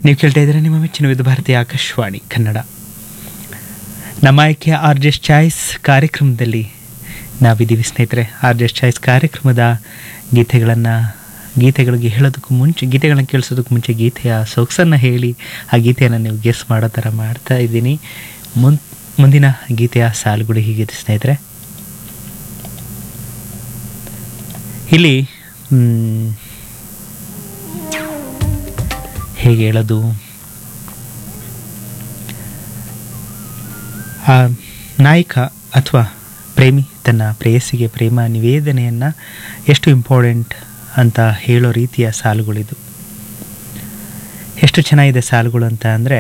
ನೀವು ಕೇಳ್ತಾ ಇದ್ರೆ ನಿಮ್ಮ ಮೆಚ್ಚಿನ ವಿಧ ಭಾರತೀಯ ಆಕಾಶವಾಣಿ ಕನ್ನಡ ನಮ್ಮ ಆಯ್ಕೆಯ ಆರ್ ಜೆಸ್ ಚಾಯ್ಸ್ ಕಾರ್ಯಕ್ರಮದಲ್ಲಿ ನಾವಿದ್ದೀವಿ ಸ್ನೇಹಿತರೆ ಆರ್ ಜೆಸ್ ಚಾಯ್ಸ್ ಕಾರ್ಯಕ್ರಮದ ಗೀತೆಗಳನ್ನು ಗೀತೆಗಳಿಗೆ ಹೇಳೋದಕ್ಕೂ ಮುಂಚೆ ಗೀತೆಗಳನ್ನು ಕೇಳಿಸೋದಕ್ಕೂ ಮುಂಚೆ ಗೀತೆಯ ಸೊಗಸನ್ನು ಹೇಳಿ ಆ ಗೀತೆಯನ್ನು ನೀವು ಗೆಸ್ ಮಾಡೋ ಥರ ಮಾಡ್ತಾ ಇದ್ದೀನಿ ಮುನ್ ಮುಂದಿನ ಗೀತೆಯ ಸಾಲುಗಳು ಹೀಗಿದೆ ಸ್ನೇಹಿತರೆ ಇಲ್ಲಿ ಮ್, ಹೇಗೆ ಹೇಳೋದು ಆ ನಾಯಕ ಅಥವಾ ಪ್ರೇಮಿ ತನ್ನ ಪ್ರೇಯಸಿಗೆ ಪ್ರೇಮ ನಿವೇದನೆಯನ್ನು ಎಷ್ಟು ಇಂಪಾರ್ಟೆಂಟ್ ಅಂತ ಹೇಳೋ ರೀತಿಯ ಸಾಲುಗಳಿದು ಎಷ್ಟು ಚೆನ್ನಾಗಿದೆ ಸಾಲುಗಳು ಅಂತ ಅಂದರೆ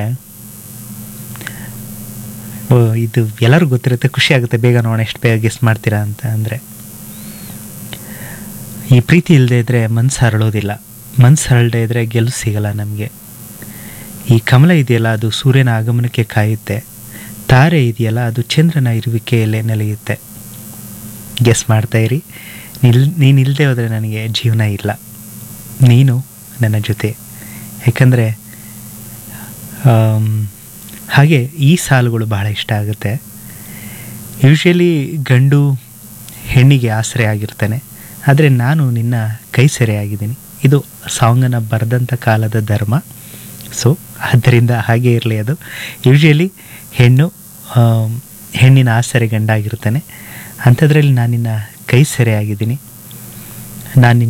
ಇದು ಎಲ್ಲರಿಗೂ ಗೊತ್ತಿರುತ್ತೆ ಖುಷಿ ಆಗುತ್ತೆ ಬೇಗ ನೋಡೋಣ ಎಷ್ಟು ಬೇಗ ಗೆಸ್ ಮಾಡ್ತೀರಾ ಅಂತ ಅಂದರೆ ಈ ಪ್ರೀತಿ ಇಲ್ಲದೆ ಇದ್ದರೆ ಮನಸ್ಸು ಹರಳೋದಿಲ್ಲ ಮನಸ್ಸು ಹರಳದೆ ಇದ್ದರೆ ಗೆಲುವು ಸಿಗಲ್ಲ ನಮಗೆ ಈ ಕಮಲ ಇದೆಯಲ್ಲ ಅದು ಸೂರ್ಯನ ಆಗಮನಕ್ಕೆ ಕಾಯುತ್ತೆ ತಾರೆ ಇದೆಯಲ್ಲ ಅದು ಚಂದ್ರನ ಇರುವಿಕೆಯಲ್ಲೇ ನೆಲೆಯುತ್ತೆ ಗೆಸ್ ಮಾಡ್ತಾ ಇರಿ ನಿಲ್ ನೀನು ಇಲ್ಲದೆ ಹೋದರೆ ನನಗೆ ಜೀವನ ಇಲ್ಲ ನೀನು ನನ್ನ ಜೊತೆ ಯಾಕಂದರೆ ಹಾಗೆ ಈ ಸಾಲುಗಳು ಬಹಳ ಇಷ್ಟ ಆಗುತ್ತೆ ಯೂಶ್ವಲಿ ಗಂಡು ಹೆಣ್ಣಿಗೆ ಆಸರೆ ಆಗಿರ್ತಾನೆ ಆದರೆ ನಾನು ನಿನ್ನ ಕೈ ಸೆರೆಯಾಗಿದ್ದೀನಿ ಇದು ಸಾಂಗನ್ನು ಬರೆದಂಥ ಕಾಲದ ಧರ್ಮ ಸೊ ಆದ್ದರಿಂದ ಹಾಗೆ ಇರಲಿ ಅದು ಯೂಶ್ವಲಿ ಹೆಣ್ಣು ಆಮ್, ಹೆಣ್ಣಿನ ಆಸರೆ ಗಂಡಾಗಿರ್ತಾನೆ ಅಂಥದ್ರಲ್ಲಿ ನಾನು ನಿನ್ನ ಕೈ ಸೆರೆಯಾಗಿದ್ದೀನಿ ನಾನು ನಿನ್ನ